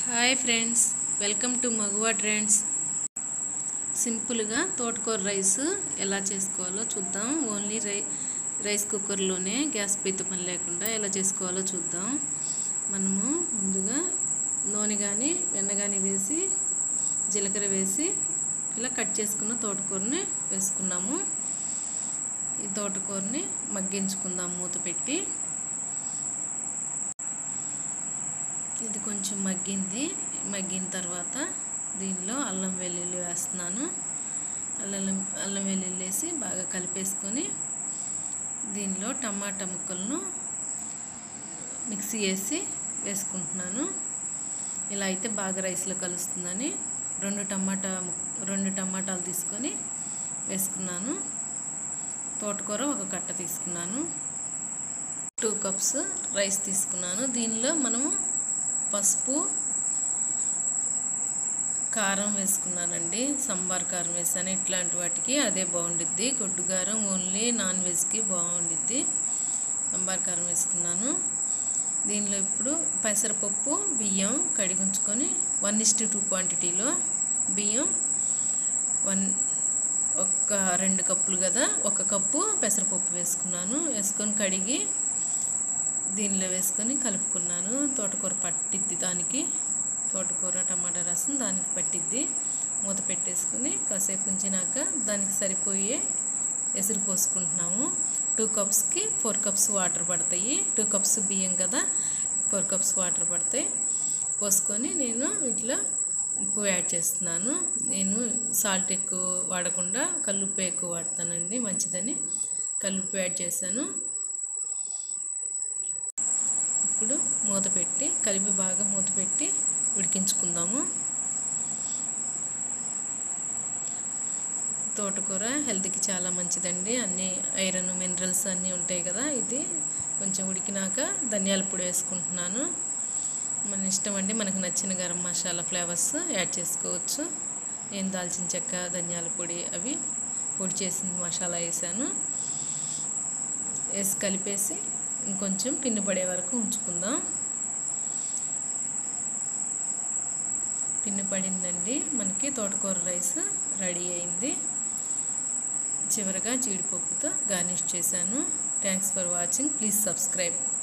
hi friends welcome to Maguva trends సింపుల్గా తోటకూర rice ఎలా చేసుకోవాలో చూద్దాం ఓన్లీ రై రైస్ కుక్కర్లోనే గ్యాస్ పీత పని లేకుండా ఎలా చేసుకోవాలో చూద్దాం మనము ముందుగా నూనె కానీ వెన్న కానీ వేసి జీలకర్ర వేసి ఇలా కట్ చేసుకున్న తోటకూరని వేసుకున్నాము ఈ తోటకూరని మగ్గించుకుందాం మూత పెట్టి ఇది కొంచెం మగ్గింది మగ్గిన తర్వాత దీనిలో అల్లం వెల్లుల్లి వేస్తున్నాను అల్లం అల్లం వెల్లుల్లి వేసి బాగా కలిపేసుకొని దీనిలో టమాటా ముక్కలను మిక్సీ వేసి వేసుకుంటున్నాను ఇలా అయితే బాగా రైస్లో కలుస్తుందని రెండు టమాటా ముక్- రెండు టమాటాలు తీసుకొని వేసుకున్నాను తోటకూర ఒక కట్ట తీసుకున్నాను టూ కప్స్ రైస్ తీసుకున్నాను దీనిలో మనము పసుపు కారం వేసుకున్నానండి సంబార్ కారం వేసాను ఇట్లాంటి వాటికి అదే బాగుండిద్ది గొడ్డు కారం ఓన్లీ నాన్ వెజ్కి బాగుండిద్ది సంబార్ కారం వేసుకున్నాను దీనిలో ఇప్పుడు పెసరపప్పు బియ్యం కడిగించుకొని వన్ ఇస్టు టూ క్వాంటిటీలో బియ్యం వన్ ఒక రెండు కప్పులు కదా ఒక కప్పు పెసరపప్పు వేసుకున్నాను వేసుకొని కడిగి దీనిలో వేసుకొని కలుపుకున్నాను తోటకూర పట్టిద్ది దానికి తోటకూర టమాటా రసం దానికి పట్టిద్ది మూత పెట్టేసుకుని కాసేపు ఉంచినాక దానికి సరిపోయే ఎసురు పోసుకుంటున్నాము టూ కప్స్కి ఫోర్ కప్స్ వాటర్ పడతాయి టూ కప్స్ బియ్యం కదా ఫోర్ కప్స్ వాటర్ పడతాయి పోసుకొని నేను ఇట్లా ఉప్పు యాడ్ చేస్తున్నాను నేను సాల్ట్ ఎక్కువ వాడకుండా కల్లుప్పు ఎక్కువ వాడతానండి మంచిదని కల్లుప్పు యాడ్ చేశాను ఇప్పుడు మూత పెట్టి కలిపి బాగా మూత పెట్టి ఉడికించుకుందాము తోటకూర హెల్త్కి చాలా మంచిదండి అన్ని ఐరన్ మినరల్స్ అన్నీ ఉంటాయి కదా ఇది కొంచెం ఉడికినాక ధనియాల పొడి వేసుకుంటున్నాను మన ఇష్టం అండి మనకు నచ్చిన గరం మసాలా ఫ్లేవర్స్ యాడ్ చేసుకోవచ్చు నేను దాల్చిన చెక్క ధనియాల పొడి అవి పొడి చేసిన మసాలా వేసాను వేసి కలిపేసి ఇంకొంచెం పిన్ను పడే వరకు ఉంచుకుందాం పిన్ను పడిందండి మనకి తోటకూర రైస్ రెడీ అయింది చివరగా జీడిపప్పుతో గార్నిష్ చేశాను thanks for watching please subscribe